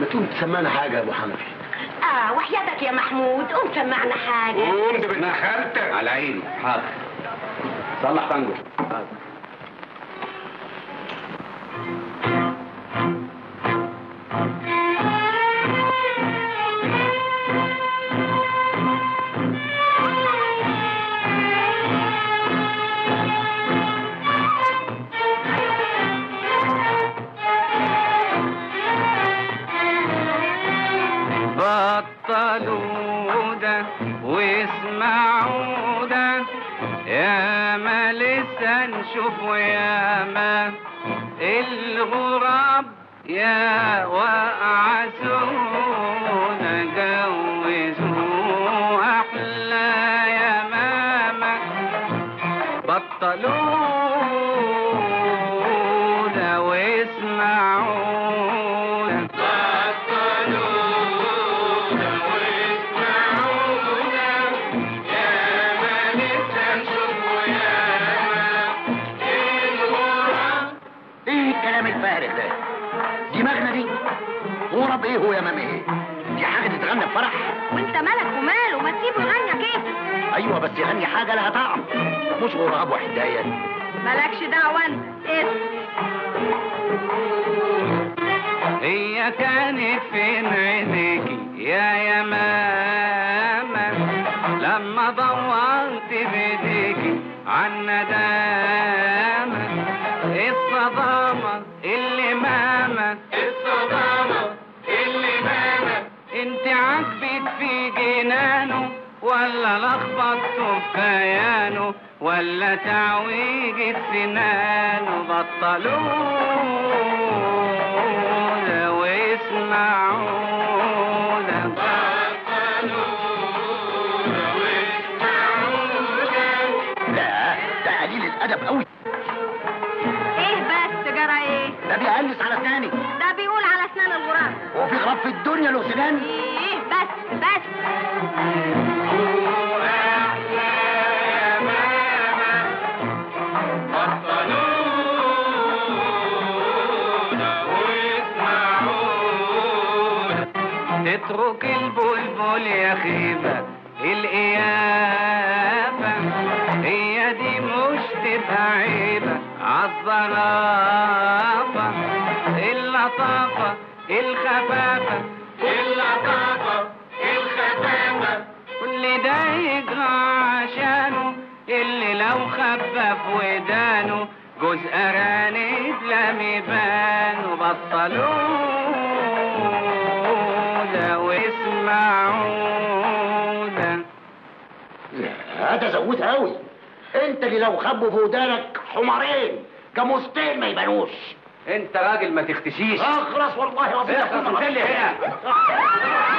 ما تقوم تسمعنا حاجه يا ابو حنفي اه وحياتك يا محمود قوم سمعنا حاجه قوم ده بنت خالتك على عيني حاضر صلح طنجه بطلوا ده واسمعوا ده يا ما لسه نشوف يا ما الغراب يا وقعسونا جوزوا احلى يا ماما بطلوا ده واسمعوا ايه الكلام الفارغ ده دماغنا دي غرب ايه هو يا مام ايه دي حاجه تتغنى في فرح وانت مالك وماله ما تسيبه يغنى كيف ايوه بس يغني حاجه لها طعم مش غراب وحدايه مالكش دعوه انت ايه هي كانت فين عينيكي يا يا ماما لما دورت بايديكي عن ندامة الصدامة اللي ماما الصدامة اللي ماما انت عاجبك في جنانه ولا لخبطته في كيانه ولا تعويجة سنانه بطلونا واسمعونا لا ده قليل الادب قوي ايه بس جرى ايه ده بيقلس على اسناني ده بيقول على اسنان الغراب هو في غراب في الدنيا له سنان ايه بس بس تترك البلبل يا خيبة القيافة هي دي مش تبقى عيبة عالظرافة اللطافة الخفافة اللطافة الخفافة كل ده يجرى عشانه اللي لو خفف ودانه جوز أرانب لم يبانوا بطلونا واسمعونا هذا زود قوي انت اللي لو خبوا في ودانك حمارين جاموستين ما يبانوش انت راجل ما تختشيش اخرس والله العظيم اخرس وخلي هنا. هنا